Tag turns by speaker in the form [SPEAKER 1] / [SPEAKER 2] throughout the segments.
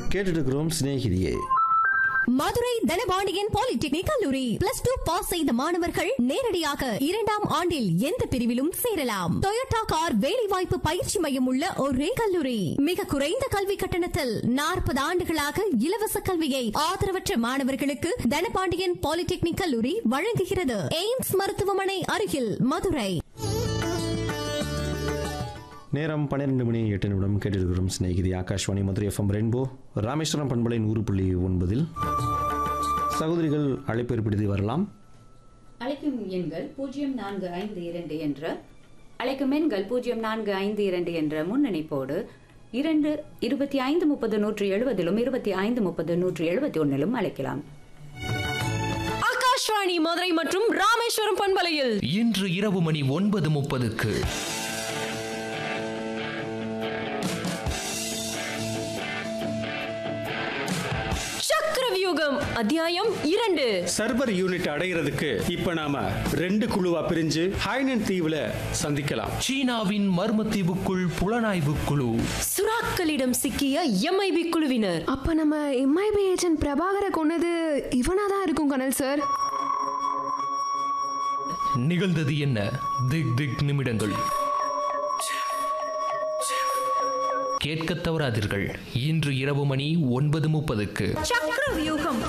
[SPEAKER 1] கேட்டுட்டு இருக்கிறோம் சிநேகிதியே
[SPEAKER 2] மதுரை தனபாண்டியன் பாலிடெக்னிக் கல்லூரி பிளஸ் டூ பாஸ் செய்த மாணவர்கள் நேரடியாக இரண்டாம் ஆண்டில் எந்த பிரிவிலும் சேரலாம் டொயோட்டா கார் வேலைவாய்ப்பு பயிற்சி மையம் உள்ள ஒரே கல்லூரி மிக குறைந்த கல்வி கட்டணத்தில் நாற்பது ஆண்டுகளாக இலவச கல்வியை ஆதரவற்ற மாணவர்களுக்கு தனபாண்டியன் பாலிடெக்னிக் கல்லூரி வழங்குகிறது எய்ம்ஸ் மருத்துவமனை அருகில் மதுரை
[SPEAKER 1] நேரம் பன்னிரெண்டு மணி எட்டு நிமிடம் கேட்டிருக்கிறோம் சிநேகிதி ஆகாஷ்வாணி மதுரை எஃப்எம் ரெயின்போ ராமேஸ்வரம் பண்பலை நூறு புள்ளி ஒன்பதில் சகோதரிகள் அழைப்பு ஏற்படுத்தி வரலாம்
[SPEAKER 3] அழைக்கும் எண்கள் பூஜ்ஜியம் நான்கு ஐந்து இரண்டு என்ற அழைக்கும் எண்கள் பூஜ்ஜியம் நான்கு ஐந்து இரண்டு என்ற முன்னணிப்போடு இரண்டு இருபத்தி ஐந்து முப்பது நூற்றி எழுபதிலும் இருபத்தி ஐந்து முப்பது நூற்றி எழுபத்தி ஒன்னிலும் அழைக்கலாம்
[SPEAKER 2] ஆகாஷ்வாணி மதுரை மற்றும் ராமேஸ்வரம் பண்பலையில்
[SPEAKER 4] இன்று இரவு மணி ஒன்பது முப்பதுக்கு
[SPEAKER 2] சக்கரவியூகம் அத்தியாயம் இரண்டு
[SPEAKER 5] சர்வர் யூனிட் அடைகிறதுக்கு இப்ப நாம ரெண்டு குழுவா பிரிஞ்சு ஹைனன் தீவுல சந்திக்கலாம்
[SPEAKER 4] சீனாவின் மர்மத்தீவுக்குள் புலனாய்வு குழு
[SPEAKER 2] சுறாக்களிடம் சிக்கிய எம்ஐபி குழுவினர்
[SPEAKER 6] அப்ப நம்ம எம்ஐபி ஏஜென்ட் பிரபாகரை கொன்னது இவனா தான் இருக்கும் கனல் சார்
[SPEAKER 4] நிகழ்ந்தது என்ன திக் திக் நிமிடங்கள் கேட்கத் தவறாதீர்கள் இன்று இரவு மணி ஒன்பது முப்பதுக்கு
[SPEAKER 2] சக்கரவியூகம்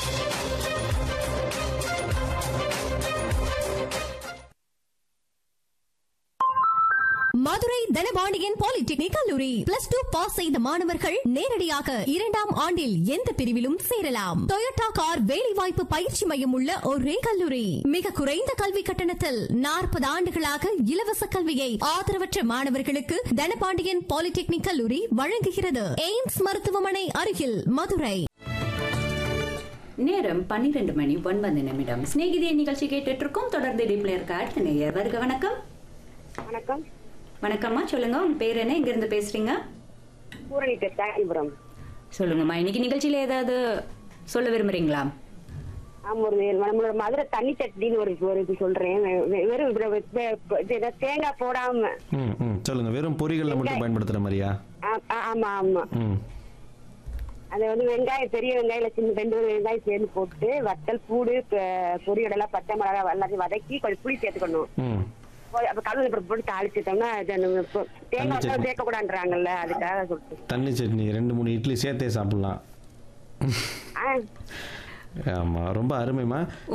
[SPEAKER 2] மதுரை தனபாண்டியன் பாலிடெக்னிக் கல்லூரி பிளஸ் டூ பாஸ் செய்த மாணவர்கள் நேரடியாக இரண்டாம் ஆண்டில் எந்த பிரிவிலும் சேரலாம் டொயோட்டா கார் வேலைவாய்ப்பு பயிற்சி மையம் உள்ள ஒரே கல்லூரி மிக குறைந்த கல்வி கட்டணத்தில் நாற்பது ஆண்டுகளாக இலவச கல்வியை ஆதரவற்ற மாணவர்களுக்கு தனபாண்டியன் பாலிடெக்னிக் கல்லூரி வழங்குகிறது எய்ம்ஸ் மருத்துவமனை அருகில் மதுரை
[SPEAKER 3] நேரம் பன்னிரண்டு மணி ஒன்பது நிமிடம் சிநேகிதிய நிகழ்ச்சி கேட்டுட்டு இருக்கோம் தொடர்ந்து டிப்ளேயர் அடுத்த நேயர் வருக வணக்கம்
[SPEAKER 7] வணக்கம்
[SPEAKER 3] வணக்கம்மா சொல்லுங்க உங்க பேர் என்ன எங்க இருந்து பேசுறீங்க
[SPEAKER 7] பூரணி தாண்டிபுரம்
[SPEAKER 3] சொல்லுங்கம்மா இன்னைக்கு நிகழ்ச்சியில ஏதாவது சொல்ல விரும்புறீங்களா
[SPEAKER 7] ஆமா ஒரு நம்மளோட மதுரை தண்ணி சட்னின்னு ஒரு ஒரு இது சொல்றேன் வெ- வெ- வெறும் வெ- வெ- வெ- இது என்ன தேங்காய் போடாம
[SPEAKER 1] ம் ம் சொல்லுங்க வெறும் பொறிகளில் மட்டும் பயன்படுத்துகிற மாதிரியா
[SPEAKER 7] ஆ- ஆ- ஆமா ஆமா
[SPEAKER 1] ம்
[SPEAKER 7] அது வந்து வெங்காயம் பெரிய வெங்காயம் சின்ன ரெண்டு வெங்காயம் சேர்ந்து போட்டு வத்தல் பூடு ப- பொரியடலாம் பச்சை மிளகாய் எல்லாத்தையும் வதக்கி கொஞ்சம் புளி சேர்த்துக்கணும்
[SPEAKER 1] ம்
[SPEAKER 7] போய் அப்ப கடலை பருப்பு போட்டு தாளிச்சிட்டோம்னா அது நம்ம இப்போ தேங்காய்
[SPEAKER 1] சட்னி.
[SPEAKER 7] சேர்க்க கூடாதுன்றாங்கல்ல அதுக்காக சொல்லிட்டு
[SPEAKER 1] தண்ணி சட்னி ரெண்டு மூணு இட்லி சேர்த்தே சாப்பிட்லாம்
[SPEAKER 7] ஆ
[SPEAKER 1] ஆமாம் ரொம்ப அருமைமா